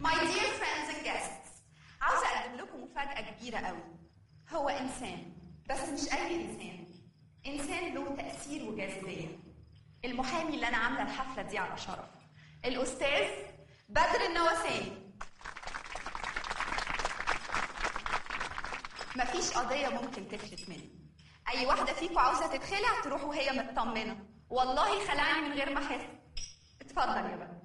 My dear friends and guests عاوزة أقدم لكم مفاجأة كبيرة قوي هو إنسان بس مش أي إنسان إنسان له تأثير وجاذبية المحامي اللي أنا عاملة الحفلة دي على شرف الأستاذ بدر النواساني مفيش قضية ممكن تفلت مني أي واحدة فيكم عاوزة تتخلع تروح وهي مطمنة والله خلعني من غير ما أحس اتفضل يا بدر